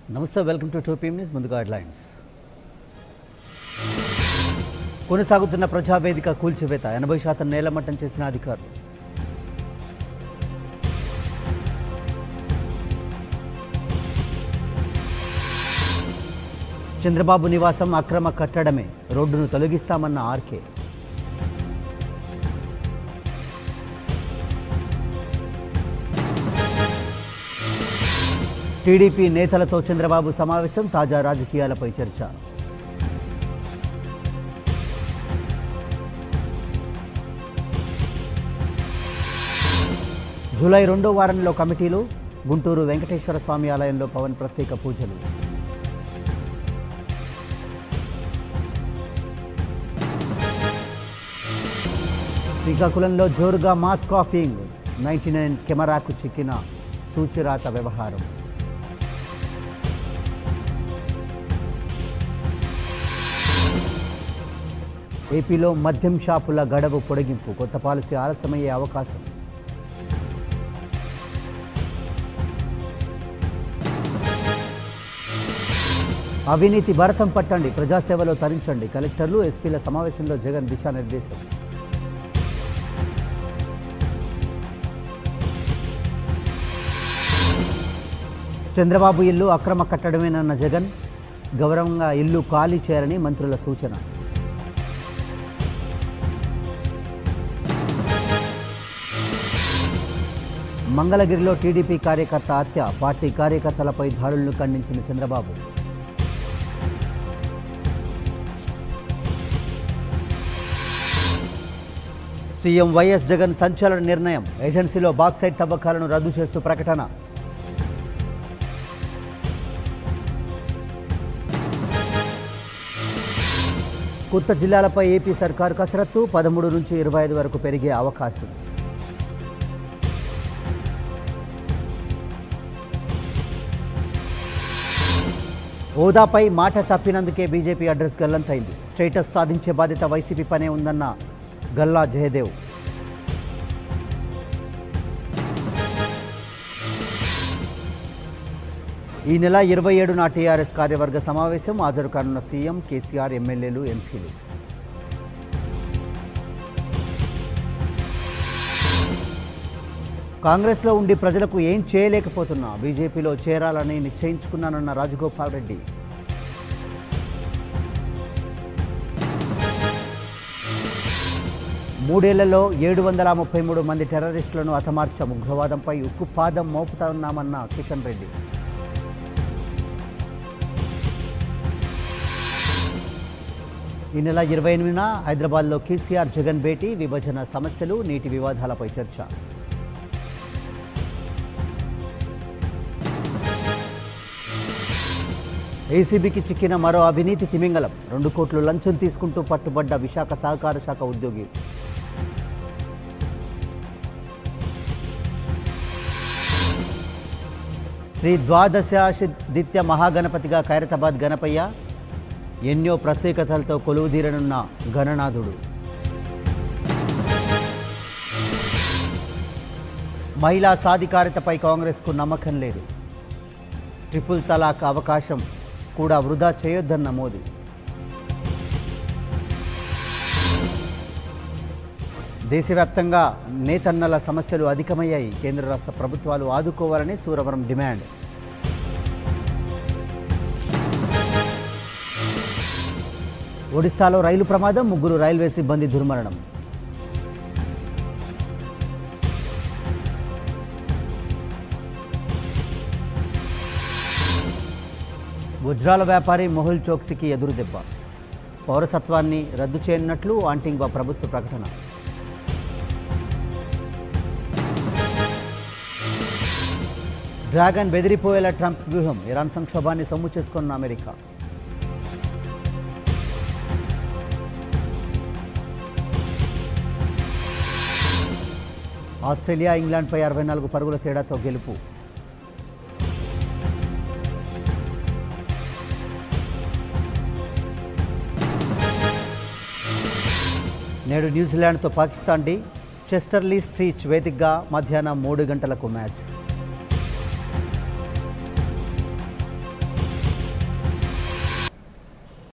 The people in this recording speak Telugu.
నమస్తే వెల్కమ్ టు టూ న్యూస్ ముందుగా హెడ్లైన్స్ కొనసాగుతున్న ప్రజావేదిక కూల్చివేత ఎనభై శాతం నేలమట్టం చేసిన అధికారులు చంద్రబాబు నివాసం అక్రమ కట్టడమే రోడ్డును తొలగిస్తామన్న ఆర్కే టీడీపీ నేతలతో చంద్రబాబు సమావేశం తాజా రాజకీయాలపై చర్చ జూలై రెండో వారంలో కమిటీలు గుంటూరు వెంకటేశ్వర స్వామి ఆలయంలో పవన్ ప్రత్యేక పూజలు శ్రీకాకుళంలో జోరుగా మాస్ కాఫింగ్ నైంటీ నైన్ కెమెరాకు చిక్కిన చూచిరాత వ్యవహారం ఏపీలో మద్యం షాపుల గడవు పొడిగింపు కొత్త పాలసీ ఆలస్యమయ్యే అవకాశం అవినీతి భరతం పట్టండి ప్రజాసేవలో తరించండి కలెక్టర్లు ఎస్పీల సమావేశంలో జగన్ దిశానిర్దేశం చంద్రబాబు ఇల్లు అక్రమ కట్టడమేనన్న జగన్ గౌరవంగా ఇల్లు ఖాళీ చేయాలని మంత్రుల సూచన మంగళగిరిలో టీడీపీ కార్యకర్త హత్య పార్టీ కార్యకర్తలపై దాడులను ఖండించిన చంద్రబాబు సీఎం వైఎస్ జగన్ సంచలన నిర్ణయం ఏజెన్సీలో బాక్సైట్ తవ్వకాలను రద్దు చేస్తూ ప్రకటన కొత్త జిల్లాలపై ఏపీ సర్కారు కసరత్తు పదమూడు నుంచి ఇరవై ఐదు వరకు పెరిగే అవకాశం హోదాపై మాట తప్పినందుకే బీజేపీ అడ్రస్ గల్లంతైంది స్టేటస్ సాధించే బాధ్యత వైసీపీ పనే ఉందన్న గల్లా జయదేవ్ ఈ నెల ఇరవై ఏడున టీఆర్ఎస్ కార్యవర్గ సమావేశం హాజరు కానున్న సీఎం కేసీఆర్ ఎమ్మెల్యేలు ఎంపీలు కాంగ్రెస్లో ఉండి ప్రజలకు ఏం చేయలేకపోతున్నా బీజేపీలో చేరాలని నిశ్చయించుకున్నానన్న రాజగోపాల్ రెడ్డి మూడేళ్లలో ఏడు వందల ముప్పై మూడు మంది టెర్రరిస్టులను హతమార్చాం ఉగ్రవాదంపై ఉక్కుపాదం మోపుతున్నామన్న కిషన్ రెడ్డి ఈ నెల ఇరవై ఎనిమిదిన హైదరాబాద్లో కేసీఆర్ జగన్ భేటీ విభజన సమస్యలు నీటి వివాదాలపై చర్చ ఏసీబీకి చిక్కిన మరో అవినీతి తిమింగలం రెండు కోట్లు లంచం తీసుకుంటూ పట్టుబడ్డ విశాఖ సహకార శాఖ ఉద్యోగి శ్రీ ద్వాదశాదిత్య మహాగణపతిగా ఖైరతాబాద్ గణపయ్య ఎన్నో ప్రత్యేకతలతో కొలువుదీరనున్న గణనాథుడు మహిళా సాధికారతపై కాంగ్రెస్కు నమ్మకం లేదు ట్రిపుల్ తలాక్ అవకాశం కూడా వృధా చేయొద్దన్న మోదీ దేశవ్యాప్తంగా నేతన్నల సమస్యలు అధికమయ్యాయి కేంద్ర రాష్ట్ర ప్రభుత్వాలు ఆదుకోవాలని సూరవరం డిమాండ్ ఒడిశాలో రైలు ప్రమాదం ముగ్గురు రైల్వే సిబ్బంది దుర్మరణం గుజ్రాల వ్యాపారి మొహుల్ చోక్సీకి ఎదురుదెబ్బ పౌరసత్వాన్ని రద్దు చేయనున్నట్లు ఆంటింగ్వా ప్రభుత్వ ప్రకటన డ్రాగన్ బెదిరిపోయేలా ట్రంప్ వ్యూహం ఇరాన్ సంక్షోభాన్ని సొమ్ము చేసుకున్న అమెరికా ఆస్ట్రేలియా ఇంగ్లాండ్పై అరవై నాలుగు పరుగుల తేడాతో గెలుపు నేడు న్యూజిలాండ్తో పాకిస్తాన్ డి చెస్టర్లీ స్ట్రీచ్ వేదికగా మధ్యాహ్నం మూడు గంటలకు మ్యాచ్